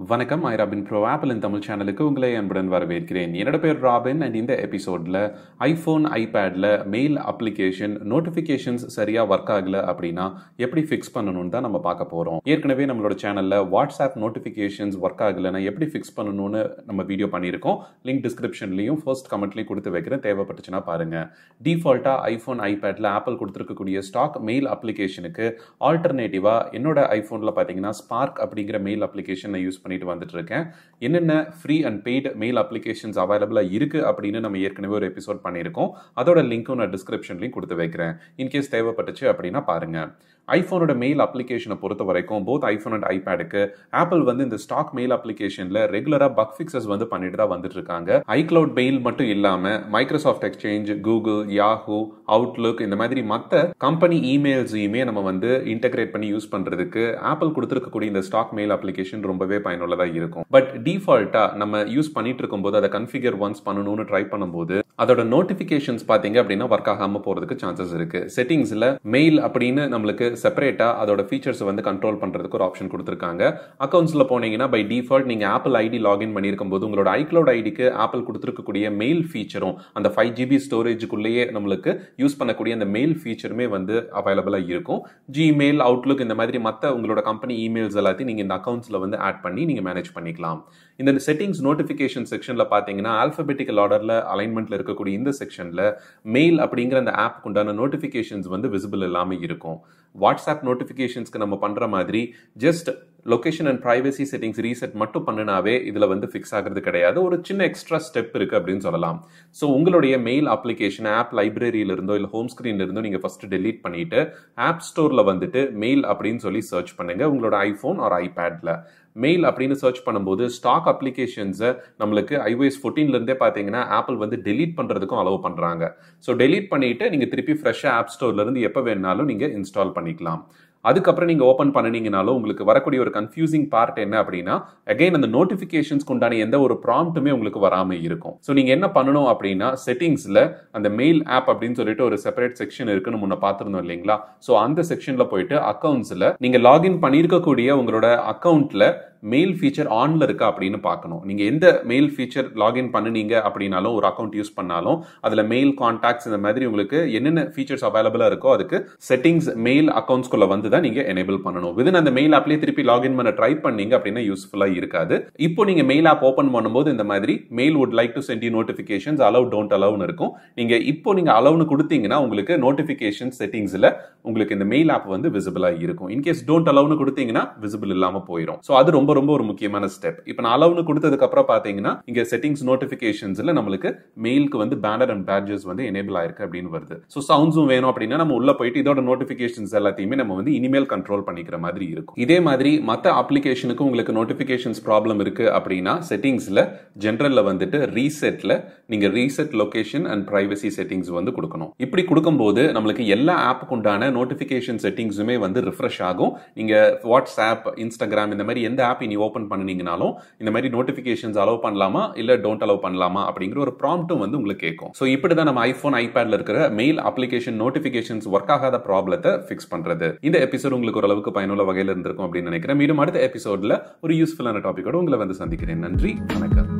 வணக்கம் I Robin bro Apple in Tamil சேனலுக்கு உங்களை அன்புடன் வரவேற்கிறேன் என்னோட பேர் ராபின் அண்ட் இந்த எபிசோடில் ஐஃபோன் ஐபேடில் மெயில் அப்ளிகேஷன் நோட்டிஃபிகேஷன்ஸ் சரியாக ஒர்க் ஆகல அப்படின்னா எப்படி ஃபிக்ஸ் பண்ணணும்னு தான் நம்ம பார்க்க போகிறோம் ஏற்கனவே நம்மளோட சேனலில் வாட்ஸ்அப் நோட்டிஃபிகேஷன்ஸ் ஒர்க் ஆகலைன்னா எப்படி ஃபிக்ஸ் பண்ணணும்னு நம்ம வீடியோ பண்ணியிருக்கோம் லிங்க் டிஸ்கிரிப்ஷன்லையும் ஃபர்ஸ்ட் கமெண்ட்லையும் கொடுத்து வைக்கிறேன் தேவைப்பட்டுச்சுன்னா பாருங்கள் டிஃபால்ட்டாக ஐஃபோன் ஐபேடில் ஆப்பிள் கொடுத்துருக்கக்கூடிய ஸ்டாக் மெயில் அப்ளிகேஷனுக்கு ஆல்டர்னேட்டிவாக என்னோட ஐஃபோனில் பார்த்தீங்கன்னா ஸ்பார்க் அப்படிங்கிற மெயில் அப்ளிகேஷன் நான் யூஸ் பண்ணிட்டு வந்துட்டு இருக்கேன் என்னென்ன free and paid mail applications அவைலபிளாக இருக்குது அப்படின்னு நம்ம ஏற்கனவே ஒரு எபிசோட் பண்ணியிருக்கோம் அதோட லிங்க்கும் நான் டிஸ்கிரிப்ஷன்லையும் கொடுத்து வைக்கிறேன் இன்கேஸ் தேவைப்பட்டுச்சு அப்படின்னா பாருங்கள் ஐஃபோனோட மெயில் அப்ளிகேஷனை பொறுத்த வரைக்கும் போத் ஐஃபோன் அண்ட் ஐபேடுக்கு ஆப்பிள் வந்து இந்த ஸ்டாக் மெயில் அப்ளிகேஷனில் ரெகுலராக பக் ஃபிக்ஸஸ் வந்து பண்ணிட்டு தான் வந்துட்டு இருக்காங்க ஐக்ளவுட் மெயில் மட்டும் இல்லாமல் Microsoft Exchange Google Yahoo Outlook இந்த மாதிரி மற்ற கம்பெனி இமெயில்ஸையுமே நம்ம வந்து இன்டகிரேட் பண்ணி யூஸ் பண்ணுறதுக்கு ஆப்பிள் கொடுத்துருக்கக்கூடிய இந்த ஸ்டாக் மெயில் அப்ளிகேஷன் ரொம்பவே பயனுள்ளதாக இருக்கும் பட் டிஃபால்ட்டாக நம்ம யூஸ் பண்ணிட்டு இருக்கும்போது அதை கன்ஃபிகர் ஒன்ஸ் பண்ணணும்னு ட்ரை பண்ணும்போது அதோட நோட்டிஃபிகேஷன்ஸ் பார்த்தீங்க அப்படின்னா ஒர்க் ஆகாமல் போகிறதுக்கு சான்சஸ் இருக்கு செட்டிங்ஸில் மெயில் அப்படின்னு நம்மளுக்கு செப்பரேட்டாக அதோட ஃபீச்சர்ஸ் வந்து கண்ட்ரோல் பண்ணுறதுக்கு ஒரு ஆப்ஷன் கொடுத்துருக்காங்க அக்கௌண்ட்ஸில் போனீங்கன்னா பை டிஃபால்ட் நீங்கள் ஆப்பிள் ஐடி லாகின் பண்ணியிருக்கும் போது உங்களோட ஐக்ளவுட் ஐடிக்கு ஆப்பிள் கொடுத்துருக்கக்கூடிய மெயில் ஃபீச்சரும் அந்த ஃபைவ் ஜிபி ஸ்டோரேஜுக்குள்ளேயே நம்மளுக்கு யூஸ் பண்ணக்கூடிய அந்த மெயில் ஃபீச்சருமே வந்து அவைலபிளாக இருக்கும் ஜிமெயில் அவுட்லுக் இந்த மாதிரி மற்ற உங்களோட கம்பெனி இமெயில்ஸ் எல்லாத்தையும் நீங்கள் இந்த அக்கௌண்ட்ஸில் வந்து ஆட் பண்ணி நீங்கள் மேனேஜ் பண்ணிக்கலாம் இந்த செட்டிங்ஸ் நோட்டிஃபிகேஷன் செக்ஷனில் பார்த்தீங்கன்னா ஆல்பபெட்டிக்கல் ஆர்டரில் அலைன்மெண்ட்டில் இருக்கக்கூடிய இந்த செக்ஷனில் மெயில் அப்படிங்கிற அந்த ஆப்க்கு உண்டான நோட்டிஃபிகேஷன்ஸ் வந்து விசிபிள் இல்லாமல் இருக்கும் வாட்ஸ்அப் நோட்டிஃபிகேஷன்ஸ்க்கு நம்ம பண்ணுற மாதிரி just location and privacy settings reset மட்டும் பண்ணினாவே இதில் வந்து ஃபிக்ஸ் ஆகிறது கிடையாது ஒரு சின்ன எக்ஸ்ட்ரா ஸ்டெப் இருக்குது அப்படின்னு சொல்லலாம் ஸோ உங்களுடைய மெயில் அப்ளிகேஷன் ஆப் லைப்ரரியில இருந்தோ இல்லை ஹோம் ஸ்க்ரீன்ல இருந்தோ நீங்கள் ஃபஸ்ட்டு டெலீட் பண்ணிட்டு ஆப் ஸ்டோரில் வந்துட்டு மெயில் அப்படின்னு சொல்லி சர்ச் பண்ணுங்க உங்களோட ஐஃபோன் ஒரு ஐபேடில் மெயில் அப்படின்னு சர்ச் பண்ணும்போது ஸ்டாக் அப்ளிகேஷன்ஸை நம்மளுக்கு ஐஓஎஸ் ஃபோர்டீன்லேருந்தே பார்த்தீங்கன்னா ஆப்பிள் வந்து டெலீட் பண்ணுறதுக்கும் அலோவ் பண்ணுறாங்க ஸோ டெலீட் பண்ணிவிட்டு நீங்கள் திருப்பி ஃப்ரெஷ்ஷாக ஆப் ஸ்டோர்லேருந்து எப்போ வேணாலும் நீங்கள் இன்ஸ்டால் பண்ணிக்கலாம் அதுக்கப்புறம் நீங்கள் ஓப்பன் பண்ணினீங்கனாலும் உங்களுக்கு வரக்கூடிய ஒரு கன்ஃபியூசிங் பார்ட் என்ன அப்படின்னா அகைன் அந்த நோட்டிஃபிகேஷன்ஸ்க்கு உண்டான எந்த ஒரு ப்ராம்ப்ட்டுமே உங்களுக்கு வராமல் இருக்கும் ஸோ நீங்கள் என்ன பண்ணணும் அப்படின்னா செட்டிங்ஸில் அந்த மெயில் ஆப் அப்படின்னு சொல்லிட்டு ஒரு செப்பரேட் செக்ஷன் இருக்குன்னு முன்ன பார்த்துருந்தோம் இல்லைங்களா ஸோ அந்த செக்ஷனில் போயிட்டு அக்கௌண்ட்ஸில் நீங்கள் லாகின் பண்ணியிருக்கக்கூடிய உங்களோட அக்கௌண்ட்டில் மெயில் ஃபீச்சர் ஆன்ல இருக்கா அப்படின்னு பார்க்கணும் நீங்கள் எந்த மெயில் ஃபீச்சர் லாகின் பண்ணுனீங்க அப்படின்னாலும் ஒரு அக்கௌண்ட் யூஸ் பண்ணாலும் அதில் மெயில் கான்டாக்ட்ஸ் இந்த மாதிரி உங்களுக்கு என்னென்ன ஃபீச்சர்ஸ் அவைலபிளாக இருக்கோ அதுக்கு செட்டிங்ஸ் மெயில் அக்கௌண்ட்ஸ்குள்ள வந்து தான் நீங்கள் எனேபிள் பண்ணணும் விதின் அந்த மெயில் ஆப்லேயே திருப்பி லாகின் பண்ண ட்ரை பண்ணீங்க அப்படின்னா யூஸ்ஃபுல்லாக இருக்காது இப்போ நீங்கள் மெயில் ஆப் ஓப்பன் பண்ணும்போது இந்த மாதிரி mail would like to send you notifications allow don't அலவ்னு இருக்கும் நீங்கள் இப்போ நீங்கள் அலவ்னு கொடுத்தீங்கன்னா உங்களுக்கு நோட்டிஃபிகேஷன் செட்டிங்ஸில் உங்களுக்கு இந்த மெயில் ஆப் வந்து விசிபிளாக இருக்கும் இன்கேஸ் டோன்ட் அலவ்னு கொடுத்தீங்கன்னா விசிபிள் இல்லாமல் போயிடும் ஸோ அது ரொம்ப ரொம்ப ஒரு முக்கியமான ஸ்டெப் இப்போ நான் அலவ்னு கொடுத்ததுக்கு அப்புறம் பார்த்தீங்கன்னா இங்கே செட்டிங்ஸ் நோட்டிஃபிகேஷன்ஸில் நம்மளுக்கு மெயிலுக்கு வந்து பேனர் அண்ட் பேட்ஜஸ் வந்து எனேபிள் ஆயிருக்கு அப்படின்னு வருது ஸோ சவுண்ட்ஸும் வேணும் அப்படின்னா நம்ம உள்ள போயிட்டு இதோட நோட்டிஃபிகேஷன்ஸ் எல்லாத்தையுமே நம்ம வந்து இனிமேல் கண்ட்ரோல் பண்ணிக்கிற மாதிரி இருக்கும் இதே மாதிரி மற்ற அப்ளிகேஷனுக்கு உங்களுக்கு நோட்டிஃபிகேஷன்ஸ் ப்ராப்ளம் இருக்கு அப்படின்னா செட்டிங்ஸில் ஜென்ரலில் வந்துட்டு ரீசெட்டில் நீங்கள் reset location and privacy settings வந்து கொடுக்கணும் இப்படி கொடுக்கும்போது நம்மளுக்கு எல்லா ஆப்புக்கு உண்டான நோட்டிஃபிகேஷன் செட்டிங்ஸுமே வந்து ரிஃப்ரெஷ் ஆகும் நீங்கள் வாட்ஸ்ஆப் இன்ஸ்டாகிராம் இந்த மாதிரி எந்த ஆப் இனி ஓப்பன் பண்ணினீங்கனாலும் இந்த மாதிரி நோட்டிஃபிகேஷன்ஸ் அலோவ் பண்ணலாமா இல்லை டோன்ட் அலோவ் பண்ணலாமா அப்படிங்கிற ஒரு ப்ராம்ப்ட்டும் வந்து உங்களுக்கு கேட்கும் ஸோ இப்படி தான் நம்ம ஐஃபோன் ஐபேடில் இருக்கிற மெயில் அப்ளிகேஷன் நோட்டிஃபிகேஷன்ஸ் ஒர்க் ஆகாத ப்ராப்ளத்தை ஃபிக்ஸ் பண்ணுறது இந்த எபிசோட் உங்களுக்கு ஓரளவுக்கு பயனுள்ள வகையில் இருந்திருக்கும் அப்படின்னு நினைக்கிறேன் மீண்டும் அடுத்த எபிசோடில் ஒரு யூஸ்ஃபுல்லான டாப்பிக்கோட உங்களை வந்து சந்திக்கிறேன் நன்றி வணக்கம்